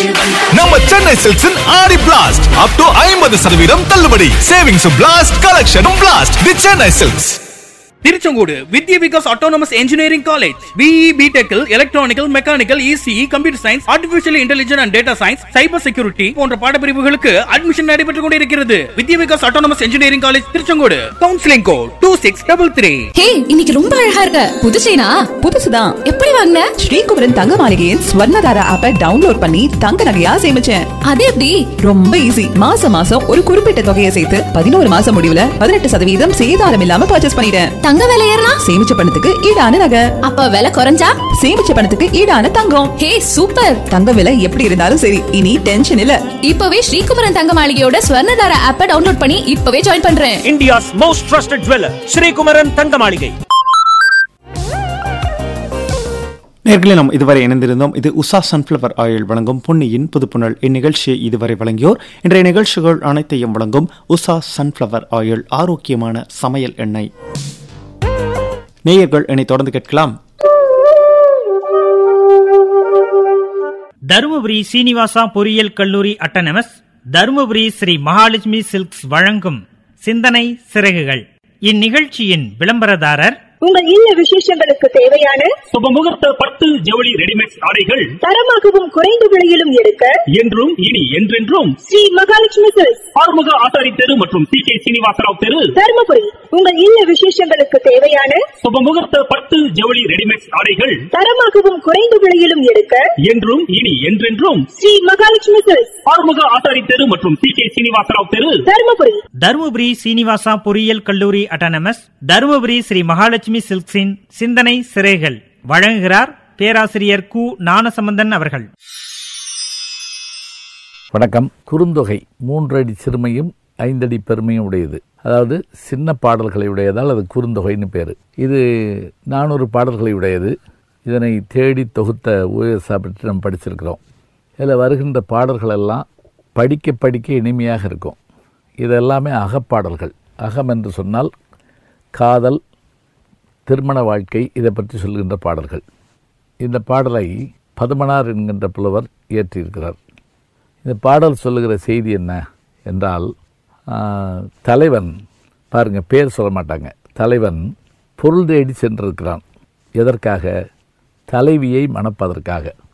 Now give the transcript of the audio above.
நம்ம சென்னை சில்க்ஸின் ஆடி blast up to ஐம்பது சதவீதம் தள்ளுபடி சேவிங்ஸ் பிளாஸ்ட் கலெக்ஷனும் blast the Chennai silks Tiruchengode Vidya Vikas autonomous engineering college BE பிடெக்கில் electronical mechanical ECE computer science artificial intelligence and data science cyber security போன்ற பாடப்பிரிவுகளுக்கு அட்மிஷன் நடைபெற்றுக் கொண்டிருக்கிறது Vidya Vikas autonomous engineering college Tiruchengode counselling code two six double three hey இன்னைக்கு ரொம்ப அழகா இருக்க புது செயினா புதுசுதான் எப்படி வாங்கின ஸ்ரீகுமரன் தங்க மாளிகையின் ஸ்வர்ணதாரா ஆப்பை டவுன்லோட் பண்ணி தங்க நகையா சேமிச்சேன் அது எப்படி ரொம்ப ஈஸி மாசம் மாசம் ஒரு குறிப்பிட்ட தொகையை சேர்த்து பதினோரு மாசம் முடிவுல பதினெட்டு சதவீதம் சேதாரம் இல்லாம பர்ச்சேஸ் பண்ணிட்டேன் தங்க விலை ஏறினா சேமிச்ச பணத்துக்கு ஈடான நகை அப்ப விலை குறைஞ்சா சேமிச்ச பணத்துக்கு ஈடான தங்கம் ஹே சூப்பர் தங்க விலை எப்படி இருந்தாலும் சரி இனி டென்ஷன் இல்ல இப்பவே ஸ்ரீகுமரன் தங்க மாளிகையோட ஸ்வர்ணதார ஆப்ப டவுன்லோட் பண்ணி இப்பவே ஜாயின் பண்றேன் India's most trusted jeweler, Sri Kumaran Thangamaligai. நேர்களே நாம் இதுவரை இணைந்திருந்தோம் இது உஷா சன்ஃப்ளவர் ஆயில் வழங்கும் பொன்னியின் புதுப்புணல் இந்நிகழ்ச்சியை இதுவரை வழங்கியோர் இன்றைய நிகழ்ச்சிகள் அனைத்தையும் வழங்கும் உஷா சன்ஃப்ளவர் ஆயில் ஆரோக்கியமான சமையல் எண்ணெய் நேயர்கள் என்னை தொடர்ந்து கேட்கலாம் தருமபுரி சீனிவாசா பொறியியல் கல்லூரி அட்டனமஸ் தருமபுரி ஸ்ரீ மகாலட்சுமி சில்க்ஸ் வழங்கும் சிந்தனை சிறகுகள் இந்நிகழ்ச்சியின் விளம்பரதாரர் உங்கள் இல்ல விசேஷங்களுக்கு தேவையான சுபமுகூர்த்த பட்டு ஜவுளி ரெடிமேட் ஆடைகள் தரமாகவும் குறைந்த விலையிலும் எடுக்க என்றும் இனி என்றென்றும் ஸ்ரீ மகாலட்சுமி சில்க்ஸ் ஆறுமுக ஆசாரி தெரு மற்றும் சி கே சீனிவாசராவ் தெரு தருமபுரி உங்கள் இல்ல விசேஷங்களுக்கு தேவையான சுபமுகூர்த்த பட்டு ஜவுளி ரெடிமேட் ஆடைகள் தரமாகவும் குறைந்த விலையிலும் எடுக்க என்றும் இனி என்றென்றும் ஸ்ரீ மகாலட்சுமி சில்க்ஸ் ஆறுமுக ஆசாரி தெரு மற்றும் சி கே சீனிவாசராவ் தெரு தருமபுரி தருமபுரி சீனிவாசா பொறியியல் கல்லூரி அட்டனமஸ் தருமபுரி ஸ்ரீ மகாலட்சுமி சில்க்ஸின் சிந்தனை சிறைகள் வழங்குகிறார் பேராசிரியர் கு ஞானசம்பந்தன் அவர்கள் வணக்கம் குறுந்தொகை மூன்றடி சிறுமையும் ஐந்தடி பெருமையும் உடையது அதாவது சின்ன பாடல்களை உடையதால் அது குறுந்தொகைன்னு பேர் இது நானூறு பாடல்களை உடையது இதனை தேடி தொகுத்த ஓஎஸ்ஆ பற்றி நம்ம படிச்சிருக்கிறோம் இதில் வருகின்ற பாடல்கள் எல்லாம் படிக்க படிக்க இனிமையாக இருக்கும் இதெல்லாமே அகப்பாடல்கள் அகம் என்று சொன்னால் காதல் திருமண வாழ்க்கை இதை பற்றி சொல்கின்ற பாடல்கள் இந்த பாடலை பதுமனார் என்கின்ற புலவர் இயற்றியிருக்கிறார் இந்த பாடல் சொல்லுகிற செய்தி என்ன என்றால் ஆ, தலைவன் பாருங்க பேர் சொல்ல மாட்டாங்க தலைவன் பொருள் தேடி சென்றிருக்கிறான் எதற்காக தலைவியை மணப்பதற்காக